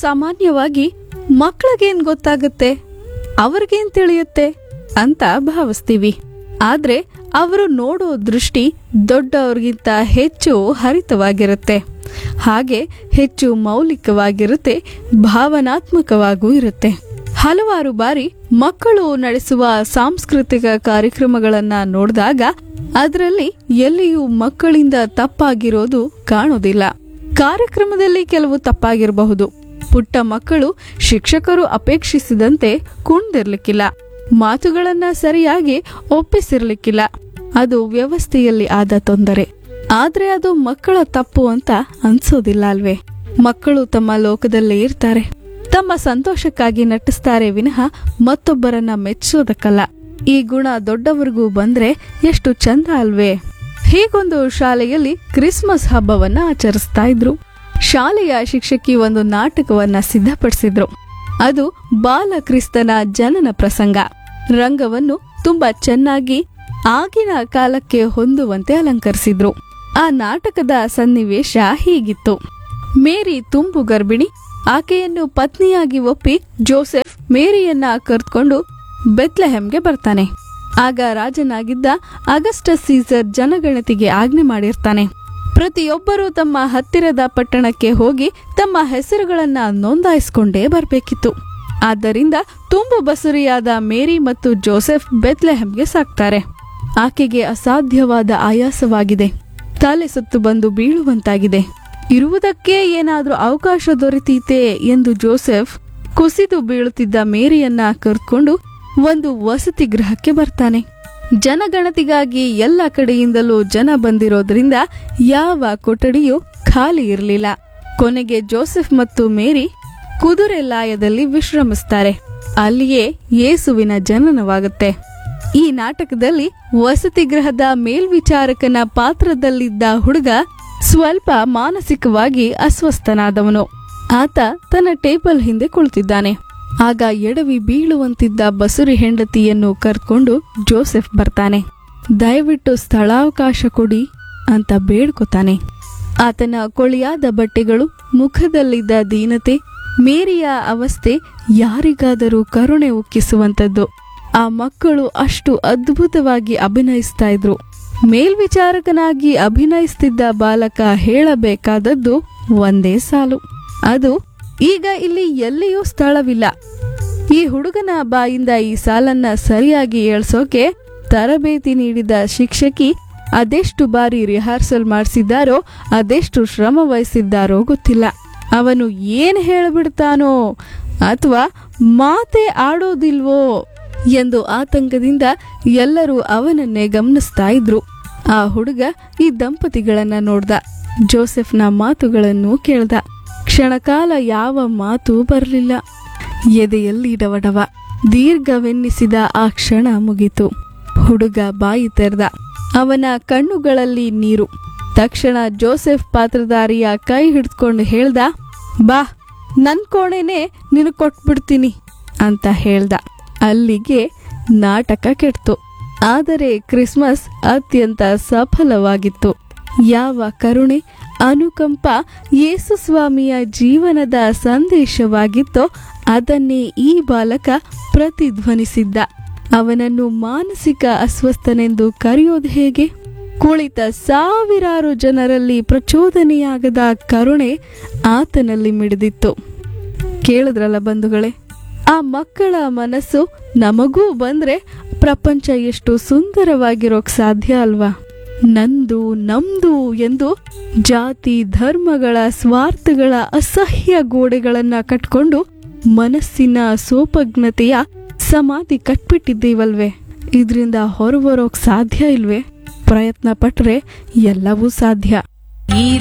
ಸಾಮಾನ್ಯವಾಗಿ ಮಕ್ಳಿಗೇನ್ ಗೊತ್ತಾಗುತ್ತೆ ಅವ್ರಿಗೇನ್ ತಿಳಿಯುತ್ತೆ ಅಂತ ಭಾವಿಸ್ತೀವಿ ಆದ್ರೆ ಅವರು ನೋಡೋ ದೃಷ್ಟಿ ದೊಡ್ಡವ್ರಿಗಿಂತ ಹೆಚ್ಚು ಹರಿತವಾಗಿರುತ್ತೆ ಹಾಗೆ ಹೆಚ್ಚು ಮೌಲಿಕವಾಗಿರುತ್ತೆ ಭಾವನಾತ್ಮಕವಾಗೂ ಇರುತ್ತೆ ಹಲವಾರು ಬಾರಿ ಮಕ್ಕಳು ನಡೆಸುವ ಸಾಂಸ್ಕೃತಿಕ ಕಾರ್ಯಕ್ರಮಗಳನ್ನ ನೋಡಿದಾಗ ಅದರಲ್ಲಿ ಎಲ್ಲಿಯೂ ಮಕ್ಕಳಿಂದ ತಪ್ಪಾಗಿರೋದು ಕಾಣೋದಿಲ್ಲ ಕಾರ್ಯಕ್ರಮದಲ್ಲಿ ಕೆಲವು ತಪ್ಪಾಗಿರಬಹುದು ಪುಟ್ಟ ಮಕ್ಕಳು ಶಿಕ್ಷಕರು ಅಪೇಕ್ಷಿಸಿದಂತೆ ಕುಣ್ದಿರ್ಲಿಕ್ಕಿಲ್ಲ ಮಾತುಗಳನ್ನ ಸರಿಯಾಗಿ ಒಪ್ಪಿಸಿರ್ಲಿಕ್ಕಿಲ್ಲ ಅದು ವ್ಯವಸ್ಥೆಯಲ್ಲಿ ಆದ ತೊಂದರೆ ಆದ್ರೆ ಅದು ಮಕ್ಕಳ ತಪ್ಪು ಅಂತ ಅನ್ಸೋದಿಲ್ಲ ಅಲ್ವೇ ಮಕ್ಕಳು ತಮ್ಮ ಲೋಕದಲ್ಲೇ ಇರ್ತಾರೆ ತಮ್ಮ ಸಂತೋಷಕ್ಕಾಗಿ ನಟಿಸ್ತಾರೆ ವಿನಃ ಮತ್ತೊಬ್ಬರನ್ನ ಮೆಚ್ಚೋದಕ್ಕಲ್ಲ ಈ ಗುಣ ದೊಡ್ಡವರಿಗೂ ಬಂದ್ರೆ ಎಷ್ಟು ಚಂದ ಅಲ್ವೇ ಹೀಗೊಂದು ಶಾಲೆಯಲ್ಲಿ ಕ್ರಿಸ್ಮಸ್ ಹಬ್ಬವನ್ನ ಆಚರಿಸ್ತಾ ಇದ್ರು ಶಾಲೆಯ ಶಿಕ್ಷಕಿ ಒಂದು ನಾಟಕವನ್ನ ಸಿದ್ಧಪಡಿಸಿದ್ರು ಅದು ಬಾಲಕ್ರಿಸ್ತನ ಜನನ ಪ್ರಸಂಗ ರಂಗವನ್ನು ತುಂಬಾ ಚೆನ್ನಾಗಿ ಆಗಿನ ಕಾಲಕ್ಕೆ ಹೊಂದುವಂತೆ ಅಲಂಕರಿಸಿದ್ರು ಆ ನಾಟಕದ ಸನ್ನಿವೇಶ ಹೀಗಿತ್ತು ಮೇರಿ ತುಂಬು ಗರ್ಭಿಣಿ ಆಕೆಯನ್ನು ಪತ್ನಿಯಾಗಿ ಒಪ್ಪಿ ಜೋಸೆಫ್ ಮೇರಿಯನ್ನ ಕರೆದುಕೊಂಡು ಬೆತ್ಲೆಹೆಮ್ಗೆ ಬರ್ತಾನೆ ಆಗ ರಾಜನಾಗಿದ್ದ ಅಗಸ್ಟಸ್ ಸೀಸರ್ ಜನಗಣತಿಗೆ ಆಜ್ಞೆ ಮಾಡಿರ್ತಾನೆ ಪ್ರತಿಯೊಬ್ಬರೂ ತಮ್ಮ ಹತ್ತಿರದ ಪಟ್ಟಣಕ್ಕೆ ಹೋಗಿ ತಮ್ಮ ಹೆಸರುಗಳನ್ನ ನೋಂದಾಯಿಸಿಕೊಂಡೇ ಬರಬೇಕಿತ್ತು ಆದ್ದರಿಂದ ತುಂಬು ಬಸುರಿಯಾದ ಮೇರಿ ಮತ್ತು ಜೋಸೆಫ್ ಬೆತ್ಲೆಹೆಮ್ಗೆ ಸಾಕ್ತಾರೆ ಆಕೆಗೆ ಅಸಾಧ್ಯವಾದ ಆಯಾಸವಾಗಿದೆ ತಲೆ ಸುತ್ತು ಬಂದು ಬೀಳುವಂತಾಗಿದೆ ಇರುವುದಕ್ಕೆ ಏನಾದ್ರೂ ಅವಕಾಶ ದೊರೆತೀತೆ ಎಂದು ಜೋಸೆಫ್ ಕುಸಿದು ಬೀಳುತ್ತಿದ್ದ ಮೇರಿಯನ್ನ ಕರೆದುಕೊಂಡು ಒಂದು ವಸತಿ ಗೃಹಕ್ಕೆ ಬರ್ತಾನೆ ಜನಗಣತಿಗಾಗಿ ಎಲ್ಲ ಕಡೆಯಿಂದಲೂ ಜನ ಬಂದಿರೋದ್ರಿಂದ ಯಾವ ಕೊಠಡಿಯೂ ಖಾಲಿ ಇರಲಿಲ್ಲ ಕೊನೆಗೆ ಜೋಸೆಫ್ ಮತ್ತು ಮೇರಿ ಕುದುರೆ ಲಾಯದಲ್ಲಿ ವಿಶ್ರಮಿಸ್ತಾರೆ ಅಲ್ಲಿಯೇ ಯೇಸುವಿನ ಜನನವಾಗುತ್ತೆ ಈ ನಾಟಕದಲ್ಲಿ ವಸತಿ ಗೃಹದ ಮೇಲ್ವಿಚಾರಕನ ಪಾತ್ರದಲ್ಲಿದ್ದ ಹುಡುಗ ಸ್ವಲ್ಪ ಮಾನಸಿಕವಾಗಿ ಅಸ್ವಸ್ಥನಾದವನು ಆತ ತನ್ನ ಟೇಬಲ್ ಹಿಂದೆ ಕುಳಿತಿದ್ದಾನೆ ಆಗ ಎಡವಿ ಬೀಳುವಂತಿದ್ದ ಬಸುರಿ ಹೆಂಡತಿಯನ್ನು ಕರ್ಕೊಂಡು ಜೋಸೆಫ್ ಬರ್ತಾನೆ ದಯವಿಟ್ಟು ಸ್ಥಳಾವಕಾಶ ಕೊಡಿ ಅಂತ ಬೇಡ್ಕೊತಾನೆ ಆತನ ಕೊಳಿಯಾದ ಬಟ್ಟೆಗಳು ಮುಖದಲ್ಲಿದ್ದ ದೀನತೆ ಮೇರಿಯ ಅವಸ್ಥೆ ಯಾರಿಗಾದರೂ ಕರುಣೆ ಉಕ್ಕಿಸುವಂತದ್ದು ಆ ಮಕ್ಕಳು ಅಷ್ಟು ಅದ್ಭುತವಾಗಿ ಅಭಿನಯಿಸ್ತಾ ಇದ್ರು ಮೇಲ್ವಿಚಾರಕನಾಗಿ ಅಭಿನಯಿಸ್ತಿದ್ದ ಬಾಲಕ ಹೇಳಬೇಕಾದದ್ದು ಒಂದೇ ಸಾಲು ಅದು ಈಗ ಇಲ್ಲಿ ಎಲ್ಲಿಯೂ ಸ್ಥಳವಿಲ್ಲ ಈ ಹುಡುಗನ ಬಾಯಿಂದ ಈ ಸಾಲನ್ನ ಸರಿಯಾಗಿ ಏಳ್ಸೋಕೆ ತರಬೇತಿ ನೀಡಿದ ಶಿಕ್ಷಕಿ ಅದೆಷ್ಟು ಬಾರಿ ರಿಹರ್ಸಲ್ ಮಾಡಿಸಿದ್ದಾರೋ ಅದೆಷ್ಟು ಶ್ರಮ ವಹಿಸಿದ್ದಾರೋ ಗೊತ್ತಿಲ್ಲ ಅವನು ಏನ್ ಹೇಳ್ಬಿಡ್ತಾನೋ ಅಥವಾ ಮಾತೆ ಆಡೋದಿಲ್ವೋ ಎಂದು ಆತಂಕದಿಂದ ಎಲ್ಲರೂ ಅವನನ್ನೇ ಗಮನಿಸ್ತಾ ಇದ್ರು ಆ ಹುಡುಗ ಈ ದಂಪತಿಗಳನ್ನ ನೋಡ್ದ ಜೋಸೆಫ್ನ ಮಾತುಗಳನ್ನು ಕೇಳ್ದ ಕ್ಷಣಕಾಲ ಯಾವ ಮಾತು ಬರಲಿಲ್ಲ ಎದೆಯಲ್ಲಿ ಡವಡವ ದೀರ್ಘವೆನ್ನಿಸಿದ ಆ ಕ್ಷಣ ಮುಗಿತು ಹುಡುಗ ಬಾಯಿ ತೆರೆದ ಅವನ ಕಣ್ಣುಗಳಲ್ಲಿ ನೀರು ತಕ್ಷಣ ಜೋಸೆಫ್ ಪಾತ್ರಧಾರಿಯ ಕೈ ಹಿಡ್ಕೊಂಡು ಹೇಳ್ದ ಬಾ ನನ್ ಕೋಣೆನೆ ನಿನಗ್ ಕೊಟ್ಬಿಡ್ತೀನಿ ಅಂತ ಹೇಳ್ದ ಅಲ್ಲಿಗೆ ನಾಟಕ ಕೆಡ್ತು ಆದರೆ ಕ್ರಿಸ್ಮಸ್ ಅತ್ಯಂತ ಸಫಲವಾಗಿತ್ತು ಯಾವ ಕರುಣೆ ಅನುಕಂಪ ಯೇಸು ಸ್ವಾಮಿಯ ಜೀವನದ ಸಂದೇಶವಾಗಿತ್ತೋ ಅದನ್ನೇ ಈ ಬಾಲಕ ಪ್ರತಿಧ್ವನಿಸಿದ್ದ ಅವನನ್ನು ಮಾನಸಿಕ ಅಸ್ವಸ್ಥನೆಂದು ಕರೆಯೋದು ಹೇಗೆ ಕುಳಿತ ಸಾವಿರಾರು ಜನರಲ್ಲಿ ಪ್ರಚೋದನೆಯಾಗದ ಕರುಣೆ ಆತನಲ್ಲಿ ಮಿಡಿದಿತ್ತು ಕೇಳಿದ್ರಲ್ಲ ಬಂಧುಗಳೇ ಆ ಮಕ್ಕಳ ಮನಸ್ಸು ನಮಗೂ ಬಂದ್ರೆ ಪ್ರಪಂಚ ಎಷ್ಟು ಸುಂದರವಾಗಿರೋಕ್ ಸಾಧ್ಯ ಅಲ್ವಾ ನಂದು ನಮ್ದು ಎಂದು ಜಾತಿ ಧರ್ಮಗಳ ಸ್ವಾರ್ಥಗಳ ಅಸಹ್ಯ ಗೋಡೆಗಳನ್ನ ಕಟ್ಕೊಂಡು ಮನಸ್ಸಿನ ಸೋಪಜ್ಞತೆಯ ಸಮಾಧಿ ಕಟ್ಬಿಟ್ಟಿದ್ದೀವಲ್ವೇ ಇದರಿಂದ ಹೊರಬರೋಕ್ ಸಾಧ್ಯ ಇಲ್ವೇ ಪ್ರಯತ್ನ ಪಟ್ರೆ ಎಲ್ಲವೂ ಸಾಧ್ಯ ಈ